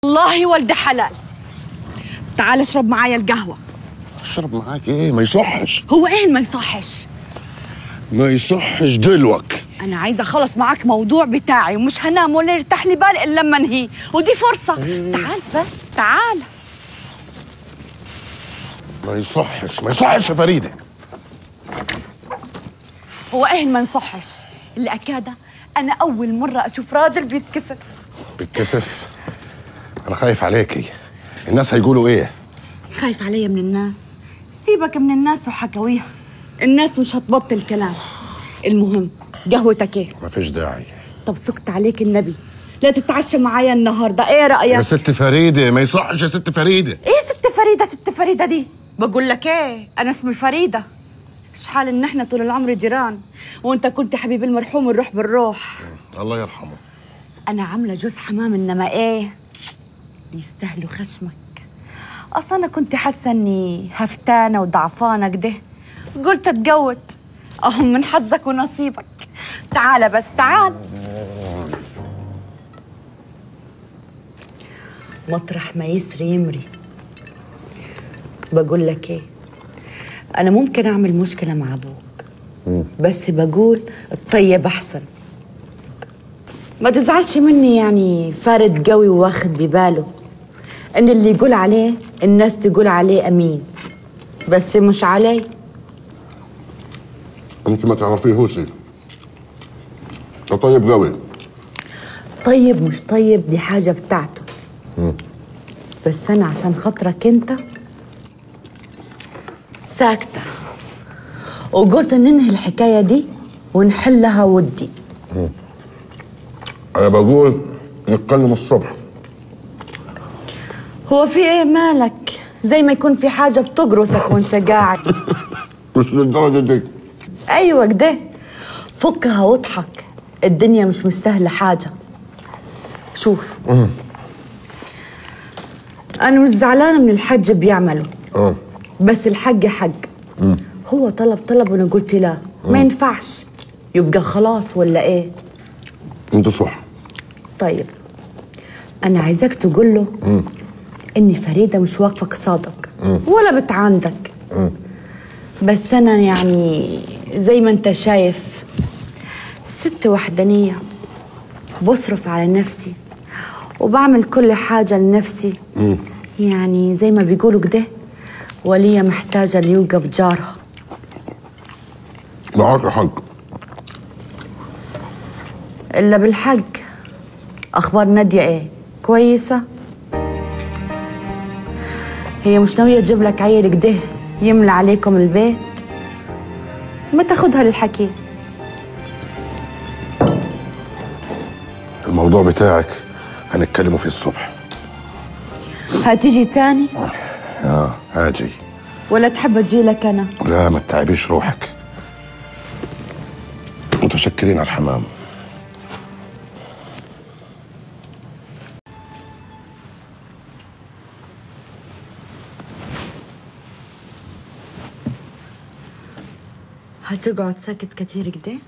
والله ولد حلال تعال اشرب معايا القهوة اشرب معاك ايه ما يصحش هو ايه ما يصحش ما يصحش دلوك انا عايزة اخلص معاك موضوع بتاعي ومش هنام ولا يرتاح لي بال الا لما انهيه ودي فرصة تعال بس تعال ما يصحش ما يصحش يا فريده هو ايه ما يصحش اللي اكاده انا اول مرة اشوف راجل بيتكسر بالكسف انا خايف عليكي الناس هيقولوا ايه خايف عليا من الناس سيبك من الناس وحكاويها الناس مش هتبطل كلام المهم قهوتك ايه ما فيش داعي طب سكت عليك النبي لا تتعشى معايا النهارده ايه رايك يا ست فريده ما يصحش يا ست فريده ايه ست فريده ست فريده دي بقول لك ايه انا اسمي فريده مش حال ان احنا طول العمر جيران وانت كنت حبيب المرحوم الروح بالروح الله يرحمه انا عامله جوز حمام انما ايه بيستاهلوا خشمك اصلا انا كنت حاسه اني هفتانه وضعفانه كده قلت اتجوت اهو من حظك ونصيبك تعال بس تعال مطرح ما يسري يمري بقول لك ايه انا ممكن اعمل مشكله مع ابوك بس بقول الطيب احسن ما تزعلش مني يعني فارد قوي واخد بباله ان اللي يقول عليه الناس تقول عليه امين بس مش علي انت ما تعرفيهوش ده طيب قوي طيب مش طيب دي حاجة بتاعته بس أنا عشان خاطرك أنت ساكتة وقلت ننهي الحكاية دي ونحلها ودي انا بقول نتكلم الصبح هو في ايه مالك زي ما يكون في حاجة بتجرسك وانت قاعد مش للدرجه دي ايوه كده فكها واضحك الدنيا مش مستاهلة حاجة شوف انا مش زعلانة من الحج بيعمله اه بس الحج حج هو طلب طلب وانا قلت لا ما ينفعش يبقى خلاص ولا ايه انت صح طيب انا عايزاك تقول له ان فريده مش واقفه قصادك ولا بتعاندك بس انا يعني زي ما انت شايف ست وحدانيه بصرف على نفسي وبعمل كل حاجه لنفسي يعني زي ما بيقولوا كده ولية محتاجة اللي يوقف جارها معاك حق إلا بالحق أخبار نادية إيه؟ كويسة؟ هي مش ناوية تجيب لك عيل كده يملى عليكم البيت؟ ما تاخدها للحكي الموضوع بتاعك هنتكلموا فيه الصبح هتيجي تاني اه هاجي ولا تحب تجي لك أنا؟ لا ما تتعبيش روحك متشكرين على الحمام هتقعد ساكت كتير كده؟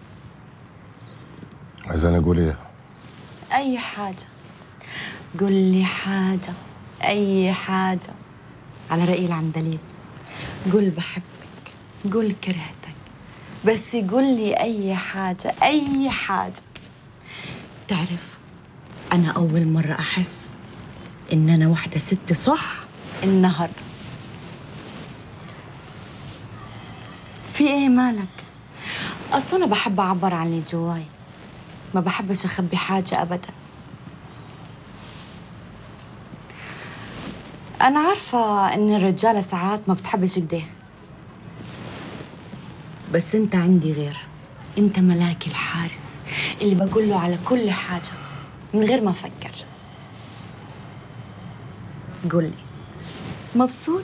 عايزاني اقول ايه أي حاجة قل لي حاجة أي حاجة على رأي العندليب قل بحبك قل كرهتك بس قل لي أي حاجة أي حاجة تعرف أنا أول مرة أحس إن أنا واحدة ست صح النهاردة في إيه مالك؟ أصلا أنا بحب أعبر عن اللي جواي ما بحبش أخبي حاجة أبدا أنا عارفة إن الرجالة ساعات ما بتحبش كده بس أنت عندي غير أنت ملاكي الحارس اللي بقول له على كل حاجة من غير ما أفكر قول لي مبسوط؟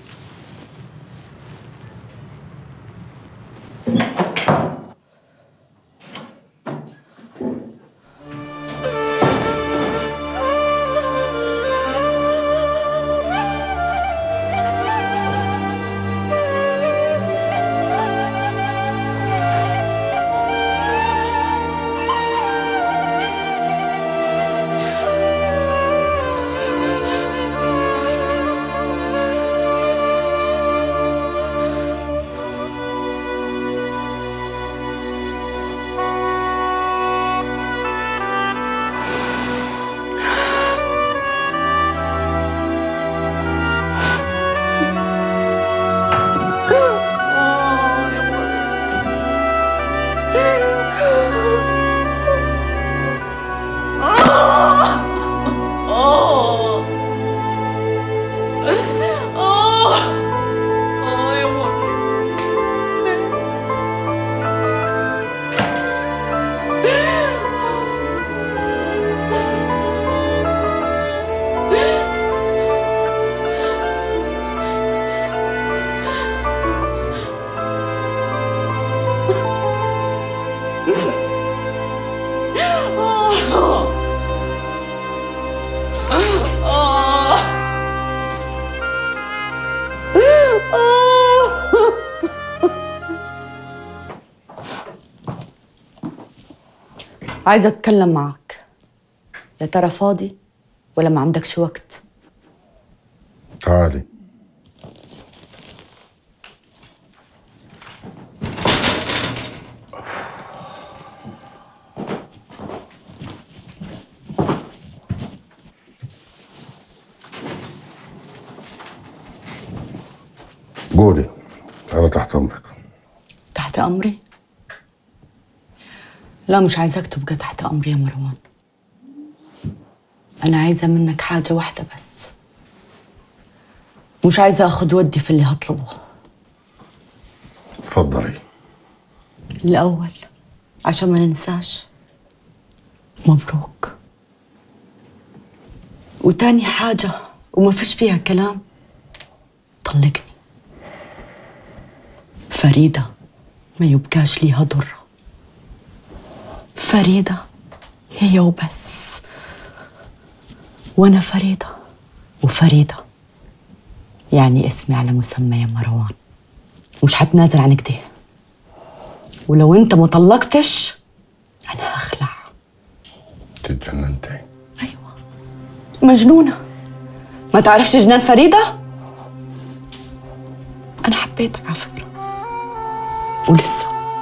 عايزة أتكلم معك يا ترى فاضي ولا ما عندكش وقت تعالي قولي أنا تحت أمرك تحت أمري لا مش عايزاك تبقى تحت أمري يا مروان أنا عايزة منك حاجة واحدة بس مش عايزة أخد ودي في اللي هطلبه اتفضلي الأول عشان ما ننساش مبروك وتاني حاجة وما فيش فيها كلام طلقني فريدة ما يبقاش ليها ضرة فريدة هي وبس وأنا فريدة وفريدة يعني اسمي على مسمى يا مروان مش هتنازل عن كده ولو انت ما طلقتش انا هخلع تتجننتي ايوه مجنونه ما تعرفش جنان فريده انا حبيتك على فكره ولسه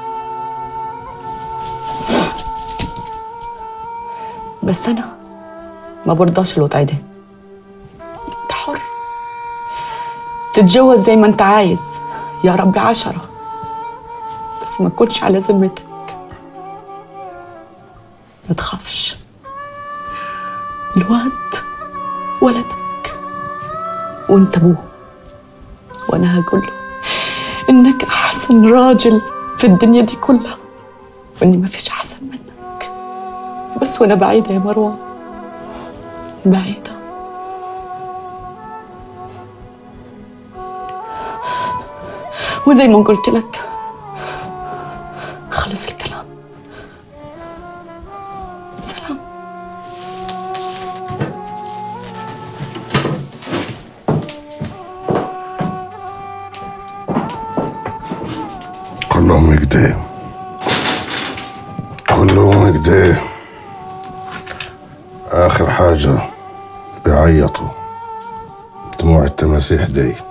بس انا ما برضاش الوضع ده انت حر تتجوز زي ما انت عايز يا رب عشرة بس ما تكونش على ذمتك ما تخافش الواد ولدك وانت ابوه وانا هقول له انك احسن راجل في الدنيا دي كلها واني ما فيش احسن منك بس وانا بعيده يا مروان بعيده وزي ما قلت لك خلص الكلام سلام كلهم كده كلهم كده آخر حاجة بيعيطوا دموع التماسيح دي